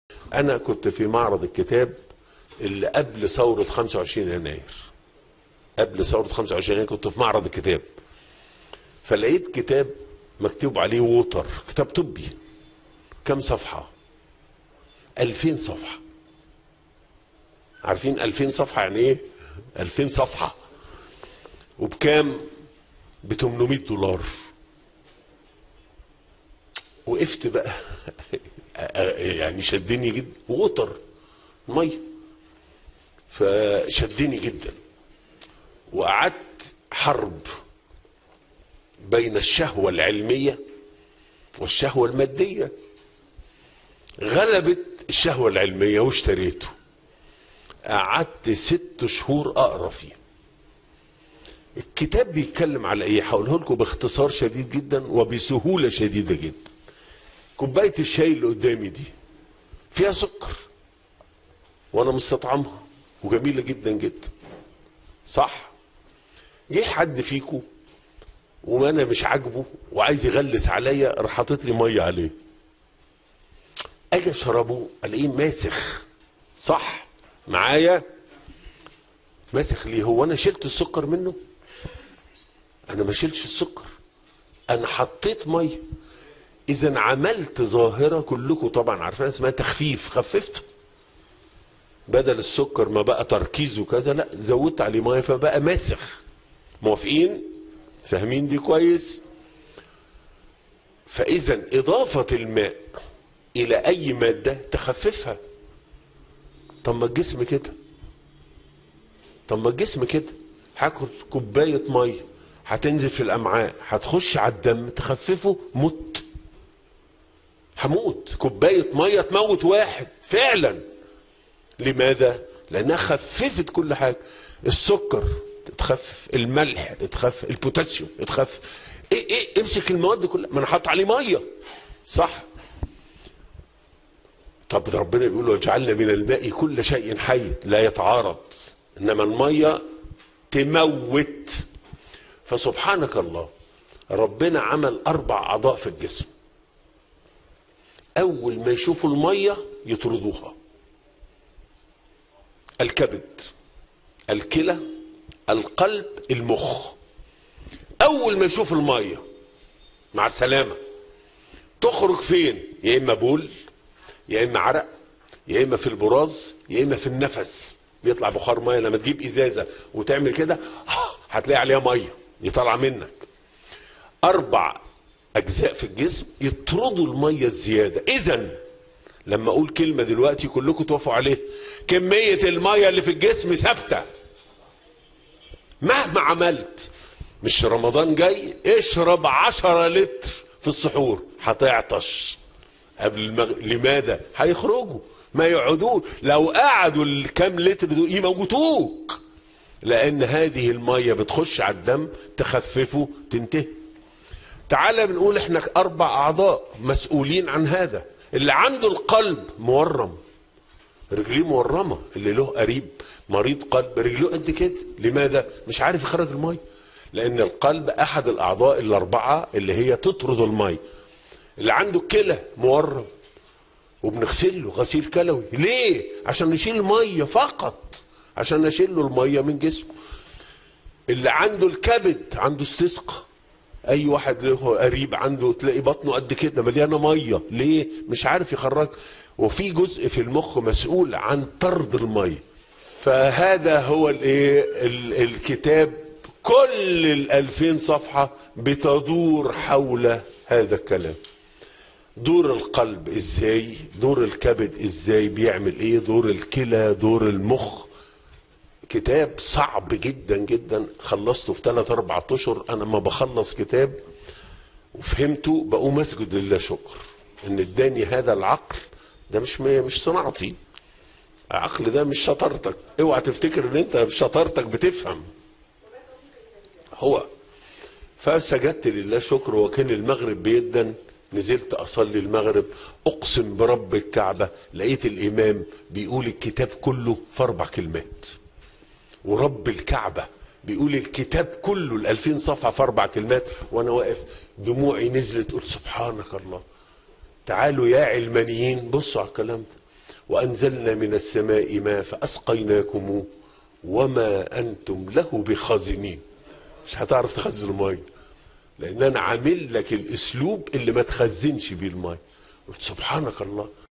انا كنت في معرض الكتاب اللي قبل ثوره 25 يناير قبل ثوره 25 يناير كنت في معرض الكتاب فلقيت كتاب مكتوب عليه ووتر كتاب طبي كم صفحه 2000 صفحه عارفين 2000 صفحه يعني ايه 2000 صفحه وبكام ب 800 دولار وقفت بقى يعني شدني جدا ووتر ميه فشدني جدا وقعدت حرب بين الشهوة العلمية والشهوة المادية غلبت الشهوة العلمية واشتريته قعدت ست شهور أقرأ فيه الكتاب بيتكلم على ايه هقوله لكم باختصار شديد جدا وبسهولة شديدة جدا كوباية الشاي اللي قدامي دي فيها سكر وانا مستطعمها وجميلة جدا جدا صح جه حد فيكم وانا مش عاجبه وعايز يغلس عليا راح حاطط لي ميه عليه اجي اشربه الاقيه ماسخ صح معايا ماسخ ليه هو انا شلت السكر منه انا ما شلتش السكر انا حطيت ميه اذا عملت ظاهره كلكم طبعا عارفين اسمها تخفيف خففته بدل السكر ما بقى تركيزه كذا لا زودت عليه ميه فبقى ماسخ موافقين فاهمين دي كويس فاذا اضافه الماء الى اي ماده تخففها طب ما الجسم كده طب ما الجسم كده هاخد كوبايه ميه هتنزل في الامعاء هتخش على الدم تخففه مت هموت كوبايه ميه تموت واحد فعلا لماذا لانها خففت كل حاجه السكر تخفف الملح تخفف البوتاسيوم تخفف ايه ايه امسك المواد كلها ما انا حاطط عليه ميه صح طب ربنا بيقول وجعلنا من الماء كل شيء حي لا يتعارض انما الميه تموت فسبحانك الله ربنا عمل اربع اعضاء في الجسم اول ما يشوفوا الميه يطردوها الكبد الكلى القلب المخ اول ما يشوف الميه مع السلامه تخرج فين يا اما بول يا اما عرق يا اما في البراز يا اما في النفس بيطلع بخار ميه لما تجيب ازازه وتعمل كده هتلاقي عليها ميه يطلع منك اربع اجزاء في الجسم يطردوا الميه الزياده اذا لما اقول كلمه دلوقتي كلكم توافقوا عليه كميه الميه اللي في الجسم ثابته مهما عملت مش رمضان جاي اشرب عشرة لتر في السحور هتعطش قبل المغرب لماذا هيخرجوا ما يقعدوا لو قعدوا الكام لتر دول يموتوك لان هذه الميه بتخش على الدم تخففه تنتهي تعالى بنقول احنا اربع اعضاء مسؤولين عن هذا اللي عنده القلب مورم رجليه مورمه اللي له قريب مريض قلب رجليه قد كده لماذا مش عارف يخرج الميه لان القلب احد الاعضاء الاربعه اللي هي تطرد الميه اللي عنده كلى مورم وبنغسل له غسيل كلوي ليه عشان نشيل الميه فقط عشان نشيل له الميه من جسمه اللي عنده الكبد عنده استسقاء اي واحد له قريب عنده تلاقي بطنه قد كده مليانه ميه ليه مش عارف يخرج وفي جزء في المخ مسؤول عن طرد الميه فهذا هو الايه الكتاب كل الألفين صفحة بتدور حول هذا الكلام دور القلب ازاي دور الكبد ازاي بيعمل ايه دور الكلى دور المخ كتاب صعب جدا جدا خلصته في ثلاث اربع اشهر انا ما بخلص كتاب وفهمته بقوم اسجد لله شكر ان اداني هذا العقل ده مش مش صناعتي العقل ده مش شطارتك اوعى تفتكر ان انت بشطارتك بتفهم هو فسجدت لله شكر وكان المغرب بيدن نزلت اصلي المغرب اقسم برب الكعبه لقيت الامام بيقول الكتاب كله في اربع كلمات ورب الكعبه بيقول الكتاب كله الألفين صفحة في أربع كلمات وأنا واقف دموعي نزلت قلت سبحانك الله تعالوا يا علمانيين بصوا على الكلام ده وأنزلنا من السماء ماء فأسقيناكموه وما أنتم له بخازنين مش هتعرف تخزن المية لأن أنا عامل لك الأسلوب اللي ما تخزنش بيه المية قلت سبحانك الله